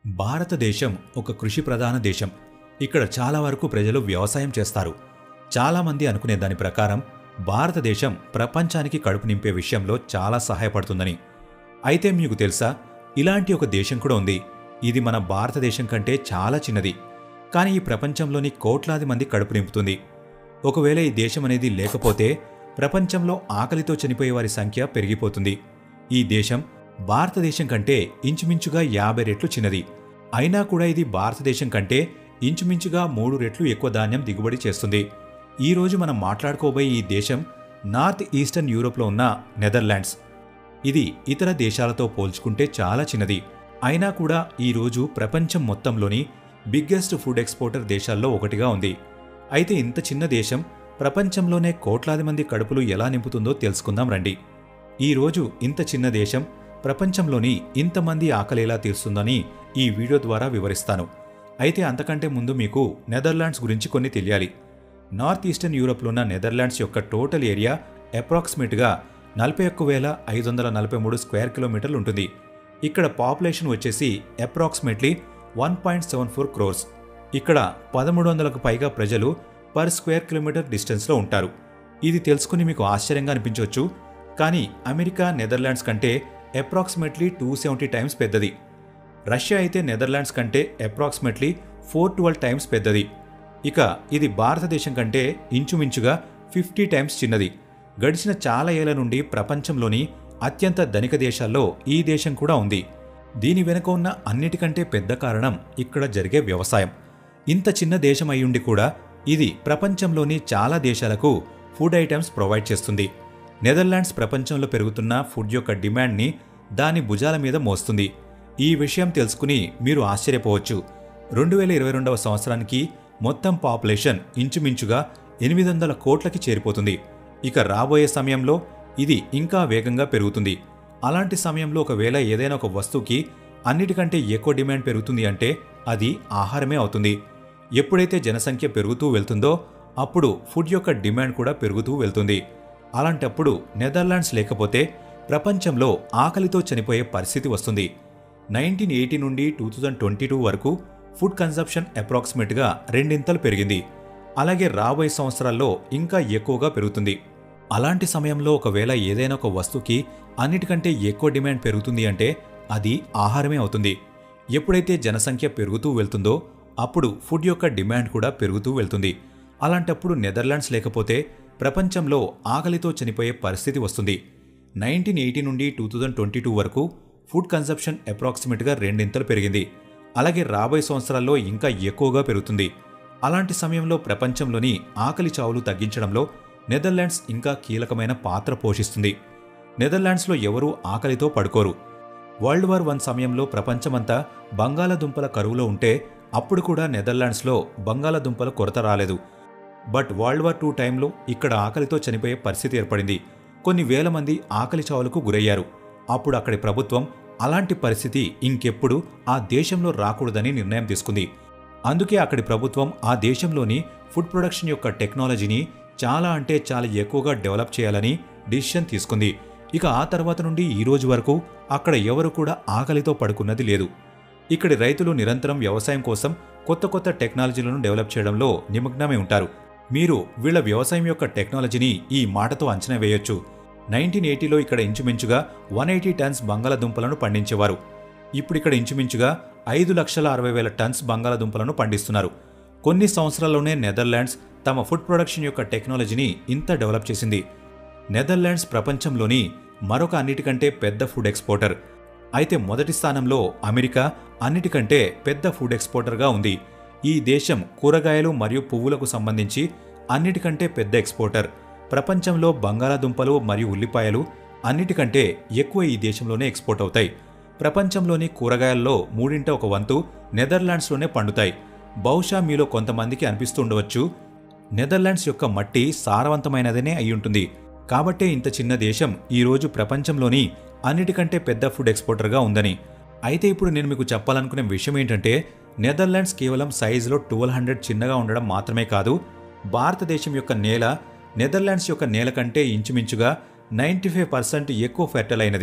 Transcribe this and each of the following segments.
భారతదేశం ఒక కృషి ప్రధాన దేశం ఇక్కడ చాలా వరకు ప్రజలు వ్యవసాయం చేస్తారు చాలామంది అనుకునే దాని ప్రకారం భారతదేశం ప్రపంచానికి కడుపు నింపే విషయంలో చాలా సహాయపడుతుందని అయితే మీకు తెలుసా ఇలాంటి ఒక దేశం కూడా ఉంది ఇది మన భారతదేశం కంటే చాలా చిన్నది కానీ ఈ ప్రపంచంలోని కోట్లాది మంది కడుపు నింపుతుంది ఒకవేళ ఈ దేశం అనేది లేకపోతే ప్రపంచంలో ఆకలితో చనిపోయే వారి సంఖ్య పెరిగిపోతుంది ఈ దేశం భారతదేశం కంటే ఇంచుమించుగా యాభై రెట్లు చిన్నది అయినా కూడా ఇది భారతదేశం కంటే ఇంచుమించుగా మూడు రెట్లు ఎక్కువ ధాన్యం దిగుబడి చేస్తుంది ఈ రోజు మనం మాట్లాడుకోబోయే ఈ దేశం నార్త్ ఈస్టర్న్ యూరోప్లో ఉన్న నెదర్లాండ్స్ ఇది ఇతర దేశాలతో పోల్చుకుంటే చాలా చిన్నది అయినా కూడా ఈ రోజు ప్రపంచం మొత్తంలోని బిగ్గెస్ట్ ఫుడ్ ఎక్స్పోర్టర్ దేశాల్లో ఒకటిగా ఉంది అయితే ఇంత చిన్న దేశం ప్రపంచంలోనే కోట్లాది మంది కడుపులు ఎలా నింపుతుందో తెలుసుకుందాం రండి ఈ రోజు ఇంత చిన్న దేశం ప్రపంచంలోని ఇంతమంది ఆకలి ఎలా తీరుస్తుందని ఈ వీడియో ద్వారా వివరిస్తాను అయితే అంతకంటే ముందు మీకు నెదర్లాండ్స్ గురించి కొన్ని తెలియాలి నార్త్ ఈస్టర్న్ యూరోప్లో ఉన్న నెదర్లాండ్స్ యొక్క టోటల్ ఏరియా అప్రాక్సిమేట్గా నలభై ఒక్క వేల ఐదు వందల నలభై మూడు స్క్వేర్ కిలోమీటర్లు ఉంటుంది ఇక్కడ పాపులేషన్ వచ్చేసి approximately one point seven four crores ఇక్కడ పదమూడు వందలకు పైగా ప్రజలు పర్ స్క్వేర్ కిలోమీటర్ డిస్టెన్స్లో ఉంటారు ఇది తెలుసుకుని మీకు ఆశ్చర్యంగా అనిపించవచ్చు కానీ అమెరికా నెదర్లాండ్స్ కంటే అప్రాక్సిమేట్లీ టూ సెవెంటీ టైమ్స్ పెద్దది రష్యా అయితే నెదర్లాండ్స్ కంటే అప్రాక్సిమేట్లీ ఫోర్ ట్వెల్వ్ టైమ్స్ పెద్దది ఇక ఇది భారతదేశం కంటే ఇంచుమించుగా ఫిఫ్టీ టైమ్స్ చిన్నది గడిచిన చాలా ఏళ్ల నుండి ప్రపంచంలోని అత్యంత ధనిక దేశాల్లో ఈ దేశం కూడా ఉంది దీని వెనుక ఉన్న అన్నిటికంటే పెద్ద కారణం ఇక్కడ జరిగే వ్యవసాయం ఇంత చిన్న దేశం అయ్యుండి కూడా ఇది ప్రపంచంలోని చాలా దేశాలకు ఫుడ్ ఐటమ్స్ ప్రొవైడ్ చేస్తుంది నెదర్లాండ్స్ ప్రపంచంలో పెరుగుతున్న ఫుడ్ యొక్క డిమాండ్ని దాని భుజాల మీద మోస్తుంది ఈ విషయం తెలుసుకుని మీరు ఆశ్చర్యపోవచ్చు రెండు వేల ఇరవై రెండవ సంవత్సరానికి మొత్తం పాపులేషన్ ఇంచుమించుగా ఎనిమిది వందల కోట్లకి చేరిపోతుంది ఇక రాబోయే సమయంలో ఇది ఇంకా వేగంగా పెరుగుతుంది అలాంటి సమయంలో ఒకవేళ ఏదైనా ఒక వస్తువుకి అన్నిటికంటే ఎక్కువ డిమాండ్ పెరుగుతుంది అంటే అది ఆహారమే అవుతుంది ఎప్పుడైతే జనసంఖ్య పెరుగుతూ వెళ్తుందో అప్పుడు ఫుడ్ యొక్క డిమాండ్ కూడా పెరుగుతూ వెళ్తుంది అలాంటప్పుడు నెదర్లాండ్స్ లేకపోతే ప్రపంచంలో ఆకలితో చనిపోయే పరిస్థితి వస్తుంది నైన్టీన్ ఎయిటీ నుండి టూ థౌజండ్ ట్వంటీ టూ వరకు ఫుడ్ కన్సంప్షన్ అప్రాక్సిమేట్గా రెండింతలు పెరిగింది అలాగే రాబోయే సంవత్సరాల్లో ఇంకా ఎక్కువగా పెరుగుతుంది అలాంటి సమయంలో ఒకవేళ ఏదైనా ఒక వస్తువుకి అన్నిటికంటే ఎక్కువ డిమాండ్ పెరుగుతుంది అంటే అది ఆహారమే అవుతుంది ఎప్పుడైతే జనసంఖ్య పెరుగుతూ వెళ్తుందో అప్పుడు ఫుడ్ యొక్క డిమాండ్ కూడా పెరుగుతూ వెళ్తుంది అలాంటప్పుడు నెదర్లాండ్స్ లేకపోతే ప్రపంచంలో ఆకలితో చనిపోయే పరిస్థితి వస్తుంది నైన్టీన్ ఎయిటీ నుండి టూ థౌజండ్ ట్వంటీ టూ వరకు ఫుడ్ కన్సంప్షన్ అప్రాక్సిమేట్గా రెండింతలు పెరిగింది అలాగే రాబోయే సంవత్సరాల్లో ఇంకా ఎక్కువగా పెరుగుతుంది అలాంటి సమయంలో ప్రపంచంలోని ఆకలి చావులు తగ్గించడంలో నెదర్లాండ్స్ ఇంకా కీలకమైన పాత్ర పోషిస్తుంది నెదర్లాండ్స్లో ఎవరూ ఆకలితో పడుకోరు వరల్డ్ వార్ వన్ సమయంలో ప్రపంచమంతా బంగాళదుంపల కరువులో ఉంటే అప్పుడు కూడా నెదర్లాండ్స్లో బంగాళదుంపల కొరత రాలేదు బట్ వరల్డ్ వార్ టూ టైంలో ఇక్కడ ఆకలితో చనిపోయే పరిస్థితి ఏర్పడింది కొన్ని వేల మంది ఆకలి చావులకు గురయ్యారు అప్పుడు అక్కడి ప్రభుత్వం అలాంటి పరిస్థితి ఇంకెప్పుడు ఆ దేశంలో రాకూడదని నిర్ణయం తీసుకుంది అందుకే అక్కడి ప్రభుత్వం ఆ దేశంలోని ఫుడ్ ప్రొడక్షన్ యొక్క టెక్నాలజీని చాలా అంటే చాలా ఎక్కువగా డెవలప్ చేయాలని డిసిషన్ తీసుకుంది ఇక ఆ తర్వాత నుండి ఈ రోజు వరకు అక్కడ ఎవరు కూడా ఆకలితో పడుకున్నది లేదు ఇక్కడి రైతులు నిరంతరం వ్యవసాయం కోసం కొత్త కొత్త టెక్నాలజీలను డెవలప్ చేయడంలో నిమగ్నమై ఉంటారు మీరు వీళ్ళ వ్యవసాయం యొక్క టెక్నాలజీని ఈ మాటతో అంచనా వేయొచ్చు నైన్టీన్ ఎయిటీలో ఇక్కడ ఇంచుమించుగా వన్ ఎయిటీ టన్స్ బంగాళదుంపలను పండించేవారు ఇప్పుడు ఇక్కడ ఇంచుమించుగా ఐదు లక్షల అరవై వేల టన్స్ బంగాళదుంపలను పండిస్తున్నారు కొన్ని సంవత్సరాల్లోనే నెదర్లాండ్స్ తమ ఫుడ్ ప్రొడక్షన్ యొక్క టెక్నాలజీని ఇంత డెవలప్ చేసింది నెదర్లాండ్స్ ప్రపంచంలోని మరొక అన్నిటికంటే పెద్ద ఫుడ్ ఎక్స్పోర్టర్ అయితే మొదటి స్థానంలో అమెరికా అన్నిటికంటే పెద్ద ఫుడ్ ఎక్స్పోర్టర్గా ఉంది ఈ దేశం కూరగాయలు మరియు పువ్వులకు సంబంధించి అన్నిటికంటే పెద్ద ఎక్స్పోర్టర్ ప్రపంచంలో బంగాళాదుంపలు మరియు ఉల్లిపాయలు అన్నిటికంటే ఎక్కువ ఈ దేశంలోనే ఎక్స్పోర్ట్ అవుతాయి ప్రపంచంలోని కూరగాయల్లో మూడింట ఒక వంతు నెదర్లాండ్స్లోనే పండుతాయి బహుశా మీలో కొంతమందికి అనిపిస్తుండవచ్చు నెదర్లాండ్స్ యొక్క మట్టి సారవంతమైనదనే అయ్యుంటుంది కాబట్టే ఇంత చిన్న దేశం ఈరోజు ప్రపంచంలోని అన్నిటికంటే పెద్ద ఫుడ్ ఎక్స్పోర్టర్గా ఉందని అయితే ఇప్పుడు నేను మీకు చెప్పాలనుకునే విషయం ఏంటంటే నెదర్లాండ్స్ కేవలం సైజులో ట్వెల్వ్ హండ్రెడ్ చిన్నగా ఉండడం మాత్రమే కాదు భారతదేశం యొక్క నేల నెదర్లాండ్స్ యొక్క నేల కంటే ఇంచుమించుగా నైంటీ ఫైవ్ పర్సెంట్ ఎక్కువ ఫెర్టల్ అయినది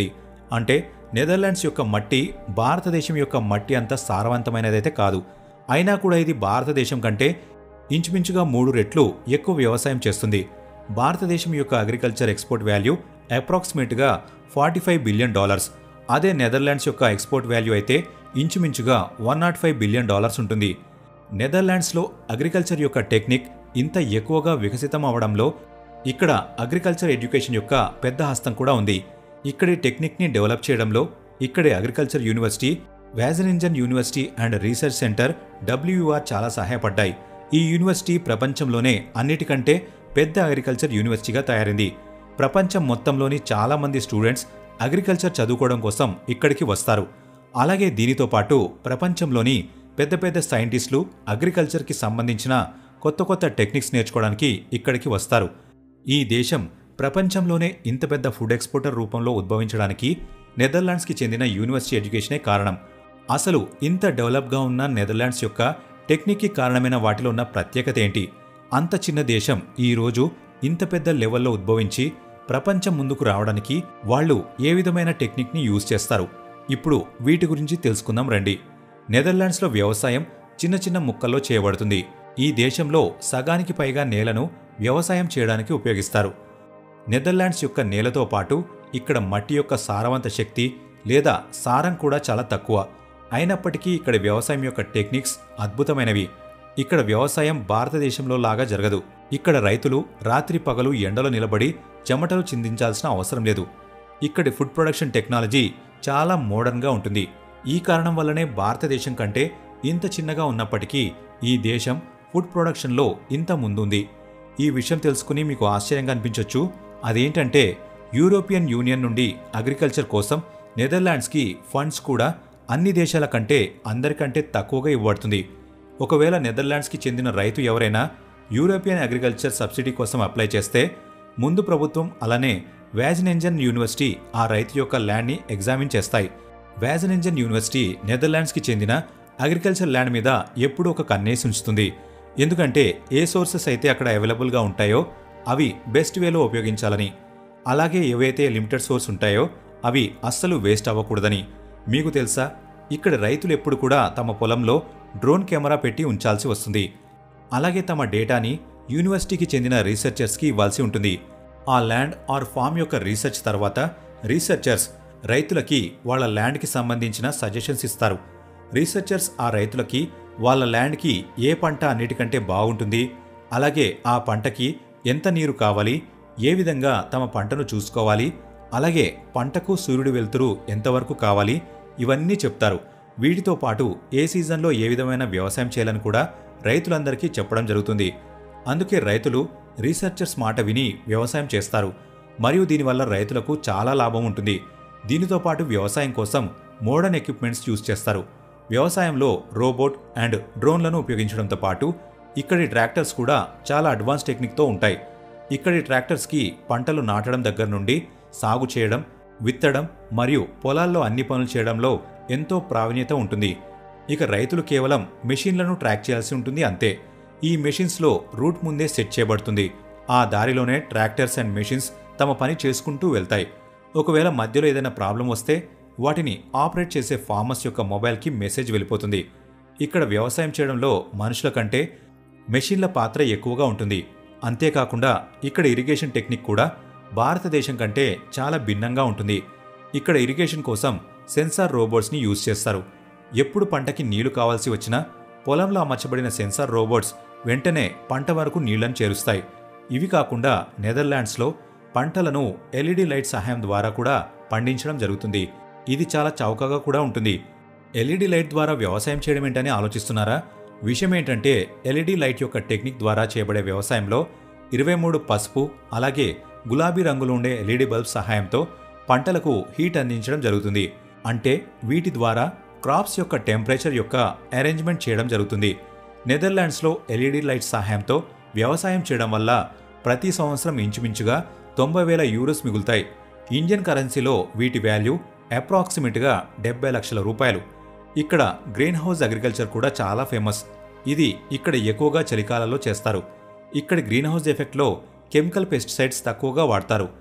అంటే నెదర్లాండ్స్ యొక్క మట్టి భారతదేశం యొక్క మట్టి అంత సారవంతమైనదైతే కాదు అయినా కూడా ఇది భారతదేశం కంటే ఇంచుమించుగా మూడు రెట్లు ఎక్కువ వ్యవసాయం చేస్తుంది భారతదేశం యొక్క అగ్రికల్చర్ ఎక్స్పోర్ట్ వాల్యూ అప్రాక్సిమేట్గా ఫార్టీ ఫైవ్ బిలియన్ డాలర్స్ అదే నెదర్లాండ్స్ యొక్క ఎక్స్పోర్ట్ వాల్యూ అయితే ఇంచుమించుగా one naught five billion dollars ఉంటుంది నెదర్లాండ్స్లో అగ్రికల్చర్ యొక్క టెక్నిక్ ఇంత ఎక్కువగా వికసితం అవడంలో ఇక్కడ అగ్రికల్చర్ ఎడ్యుకేషన్ యొక్క పెద్ద హస్తం కూడా ఉంది ఇక్కడి టెక్నిక్ని డెవలప్ చేయడంలో ఇక్కడి agriculture university Wageningen university and research centre WR చాలా సహాయపడ్డాయి ఈ యూనివర్సిటీ ప్రపంచంలోనే అన్నిటికంటే పెద్ద అగ్రికల్చర్ యూనివర్సిటీగా తయారైంది ప్రపంచం మొత్తంలోని చాలా మంది స్టూడెంట్స్ అగ్రికల్చర్ చదువుకోవడం కోసం ఇక్కడికి వస్తారు అలాగే దీనితో పాటు ప్రపంచంలోని పెద్ద పెద్ద సైంటిస్టులు అగ్రికల్చర్కి సంబంధించిన కొత్త కొత్త టెక్నిక్స్ నేర్చుకోవడానికి ఇక్కడికి వస్తారు ఈ దేశం ప్రపంచంలోనే ఇంత పెద్ద ఫుడ్ ఎక్స్పోర్టర్ రూపంలో ఉద్భవించడానికి నెదర్లాండ్స్కి చెందిన యూనివర్సిటీ ఎడ్యుకేషనే కారణం అసలు ఇంత డెవలప్గా ఉన్న నెదర్లాండ్స్ యొక్క టెక్నిక్కి కారణమైన వాటిలో ఉన్న ప్రత్యేకత ఏంటి అంత చిన్న దేశం ఈ రోజు ఇంత పెద్ద లెవెల్లో ఉద్భవించి ప్రపంచం ముందుకు రావడానికి వాళ్ళు ఏ విధమైన టెక్నిక్ని యూజ్ చేస్తారు ఇప్పుడు వీటి గురించి తెలుసుకుందాం రండి నెదర్లాండ్స్లో వ్యవసాయం చిన్న చిన్న ముక్కల్లో చేయబడుతుంది ఈ దేశంలో సగానికి పైగా నేలను వ్యవసాయం చేయడానికి ఉపయోగిస్తారు నెదర్లాండ్స్ యొక్క నేలతో పాటు ఇక్కడ మట్టి యొక్క సారవంత శక్తి లేదా సారం కూడా చాలా తక్కువ అయినప్పటికీ ఇక్కడ వ్యవసాయం యొక్క టెక్నిక్స్ అద్భుతమైనవి ఇక్కడ వ్యవసాయం భారతదేశంలో లాగా జరగదు ఇక్కడ రైతులు రాత్రి పగలు ఎండలో నిలబడి చెమటలు చిందించాల్సిన అవసరం లేదు ఇక్కడి ఫుడ్ ప్రొడక్షన్ టెక్నాలజీ చాలా మోడర్న్గా ఉంటుంది ఈ కారణం వల్లనే భారతదేశం కంటే ఇంత చిన్నగా ఉన్నప్పటికీ ఈ దేశం ఫుడ్ ప్రొడక్షన్లో ఇంత ముందుంది ఈ విషయం తెలుసుకుని మీకు ఆశ్చర్యంగా అనిపించవచ్చు అదేంటంటే యూరోపియన్ యూనియన్ నుండి అగ్రికల్చర్ కోసం నెదర్లాండ్స్కి ఫండ్స్ కూడా అన్ని దేశాల కంటే అందరికంటే తక్కువగా ఇవ్వబడుతుంది ఒకవేళ నెదర్లాండ్స్కి చెందిన రైతు ఎవరైనా యూరోపియన్ అగ్రికల్చర్ సబ్సిడీ కోసం అప్లై చేస్తే ముందు ప్రభుత్వం అలానే వ్యాజనెంజన్ యూనివర్సిటీ ఆ రైతు యొక్క ల్యాండ్ని ఎగ్జామిన్ చేస్తాయి వ్యాజనెంజన్ యూనివర్సిటీ నెదర్లాండ్స్కి చెందిన అగ్రికల్చర్ ల్యాండ్ మీద ఎప్పుడూ ఒక కన్నేసి ఉంచుతుంది ఎందుకంటే ఏ సోర్సెస్ అయితే అక్కడ అవైలబుల్గా ఉంటాయో అవి బెస్ట్ వేలో ఉపయోగించాలని అలాగే ఏవైతే లిమిటెడ్ సోర్స్ ఉంటాయో అవి అస్సలు వేస్ట్ అవ్వకూడదని మీకు తెలుసా ఇక్కడ రైతులు ఎప్పుడు కూడా తమ పొలంలో డ్రోన్ కెమెరా పెట్టి ఉంచాల్సి వస్తుంది అలాగే తమ డేటాని యూనివర్సిటీకి చెందిన రీసెర్చర్స్కి ఇవ్వాల్సి ఉంటుంది ఆ ల్యాండ్ ఆర్ ఫామ్ యొక్క రీసెర్చ్ తర్వాత రీసెర్చర్స్ రైతులకి వాళ్ళ ల్యాండ్కి సంబంధించిన సజెషన్స్ ఇస్తారు రీసెర్చర్స్ ఆ రైతులకి వాళ్ళ ల్యాండ్కి ఏ పంట అన్నిటికంటే బాగుంటుంది అలాగే ఆ పంటకి ఎంత నీరు కావాలి ఏ విధంగా తమ పంటను చూసుకోవాలి అలాగే పంటకు సూర్యుడి వెలుతురు ఎంతవరకు కావాలి ఇవన్నీ చెప్తారు వీటితో పాటు ఏ సీజన్లో ఏ విధమైన వ్యవసాయం చేయాలని కూడా రైతులందరికీ చెప్పడం జరుగుతుంది అందుకే రైతులు రీసెర్చర్స్ మాట విని వ్యవసాయం చేస్తారు మరియు దీనివల్ల రైతులకు చాలా లాభం ఉంటుంది దీనితో పాటు వ్యవసాయం కోసం మోడర్న్ ఎక్విప్మెంట్స్ యూజ్ చేస్తారు వ్యవసాయంలో రోబోట్ అండ్ డ్రోన్లను ఉపయోగించడంతో పాటు ఇక్కడి ట్రాక్టర్స్ కూడా చాలా అడ్వాన్స్ టెక్నిక్తో ఉంటాయి ఇక్కడి ట్రాక్టర్స్కి పంటలు నాటడం దగ్గర నుండి సాగు చేయడం విత్తడం మరియు పొలాల్లో అన్ని పనులు చేయడంలో ఎంతో ప్రావీణ్యత ఉంటుంది ఇక రైతులు కేవలం మెషిన్లను ట్రాక్ చేయాల్సి ఉంటుంది అంతే ఈ మెషిన్స్లో రూట్ ముందే సెట్ చేయబడుతుంది ఆ దారిలోనే ట్రాక్టర్స్ అండ్ మెషిన్స్ తమ పని చేసుకుంటూ వెళ్తాయి ఒకవేళ మధ్యలో ఏదైనా ప్రాబ్లం వస్తే వాటిని ఆపరేట్ చేసే ఫార్మర్స్ యొక్క మొబైల్కి మెసేజ్ వెళ్ళిపోతుంది ఇక్కడ వ్యవసాయం చేయడంలో మనుషుల కంటే మెషిన్ల పాత్ర ఎక్కువగా ఉంటుంది అంతేకాకుండా ఇక్కడ ఇరిగేషన్ టెక్నిక్ కూడా భారతదేశం కంటే చాలా భిన్నంగా ఉంటుంది ఇక్కడ ఇరిగేషన్ కోసం సెన్సార్ రోబోట్స్ని యూజ్ చేస్తారు ఎప్పుడు పంటకి నీళ్లు కావాల్సి వచ్చినా పొలంలో అమర్చబడిన సెన్సార్ రోబోట్స్ వెంటనే పంట వరకు నీళ్లను చేరుస్తాయి ఇవి కాకుండా నెదర్లాండ్స్లో పంటలను ఎల్ఈడి లైట్ సహాయం ద్వారా కూడా పండించడం జరుగుతుంది ఇది చాలా చౌకగా కూడా ఉంటుంది ఎల్ఈడి లైట్ ద్వారా వ్యవసాయం చేయడం ఏంటని ఆలోచిస్తున్నారా విషయం ఏంటంటే ఎల్ఈడి లైట్ యొక్క టెక్నిక్ ద్వారా చేయబడే వ్యవసాయంలో ఇరవై మూడు పసుపు అలాగే గులాబీ రంగులో ఉండే ఎల్ఈడి బల్బ్ సహాయంతో పంటలకు హీట్ అందించడం జరుగుతుంది అంటే వీటి ద్వారా క్రాప్స్ యొక్క టెంపరేచర్ యొక్క అరేంజ్మెంట్ చేయడం జరుగుతుంది నెదర్లాండ్స్లో ఎల్ఈడి లైట్ సహాయంతో వ్యవసాయం చేయడం వల్ల ప్రతి సంవత్సరం ఇంచుమించుగా తొంభై వేల యూరోస్ మిగులుతాయి ఇండియన్ కరెన్సీలో వీటి వాల్యూ అప్రాక్సిమేట్గా డెబ్బై లక్షల రూపాయలు ఇక్కడ గ్రీన్ హౌస్ అగ్రికల్చర్ కూడా చాలా ఫేమస్ ఇది ఇక్కడ ఎక్కువగా చలికాలంలో చేస్తారు ఇక్కడ గ్రీన్ హౌస్ ఎఫెక్ట్లో కెమికల్ పెస్టిసైడ్స్ తక్కువగా వాడతారు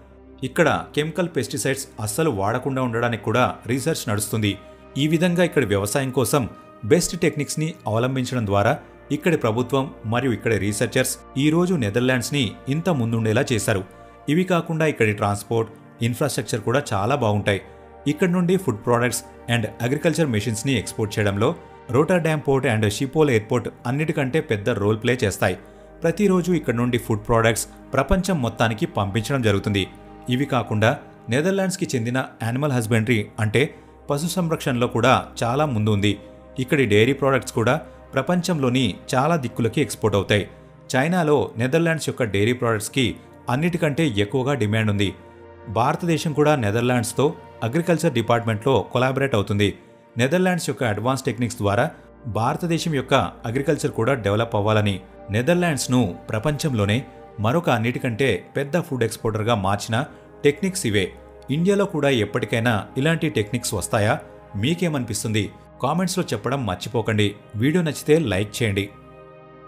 ఇక్కడ కెమికల్ పెస్టిసైడ్స్ అస్సలు వాడకుండా ఉండడానికి కూడా రీసెర్చ్ నడుస్తుంది ఈ విధంగా ఇక్కడి వ్యవసాయం కోసం బెస్ట్ టెక్నిక్స్ని అవలంబించడం ద్వారా ఇక్కడి ప్రభుత్వం మరియు ఇక్కడి రీసెర్చర్స్ ఈ రోజు నెదర్లాండ్స్ని ఇంత ముందుండేలా చేశారు ఇవి కాకుండా ఇక్కడి ట్రాన్స్పోర్ట్ ఇన్ఫ్రాస్ట్రక్చర్ కూడా చాలా బాగుంటాయి ఇక్కడ నుండి ఫుడ్ ప్రోడక్ట్స్ అండ్ అగ్రికల్చర్ మెషిన్స్ని ఎక్స్పోర్ట్ చేయడంలో Rotterdam port and Schiphol airport అన్నిటికంటే పెద్ద రోల్ ప్లే చేస్తాయి ప్రతిరోజు ఇక్కడ నుండి ఫుడ్ ప్రోడక్ట్స్ ప్రపంచం మొత్తానికి పంపించడం జరుగుతుంది ఇవి కాకుండా నెదర్లాండ్స్కి చెందిన యానిమల్ హస్బెండరీ అంటే పశు సంరక్షణలో కూడా చాలా ముందు ఉంది ఇక్కడి డైరీ ప్రోడక్ట్స్ కూడా ప్రపంచంలోని చాలా దిక్కులకి ఎక్స్పోర్ట్ అవుతాయి చైనాలో నెదర్లాండ్స్ యొక్క డైరీ ప్రోడక్ట్స్కి అన్నిటికంటే ఎక్కువగా డిమాండ్ ఉంది భారతదేశం కూడా నెదర్లాండ్స్తో అగ్రికల్చర్ డిపార్ట్మెంట్లో కొలాబరేట్ అవుతుంది నెదర్లాండ్స్ యొక్క అడ్వాన్స్ టెక్నిక్స్ ద్వారా భారతదేశం యొక్క అగ్రికల్చర్ కూడా డెవలప్ అవ్వాలని నెదర్లాండ్స్ను ప్రపంచంలోనే మరొక అన్నిటికంటే పెద్ద ఫుడ్ ఎక్స్పోర్టర్గా మార్చిన టెక్నిక్స్ ఇవే ఇండియాలో కూడా ఎప్పటికైనా ఇలాంటి టెక్నిక్స్ వస్తాయా మీకేమనిపిస్తుంది కామెంట్స్లో చెప్పడం మర్చిపోకండి వీడియో నచ్చితే లైక్ చేయండి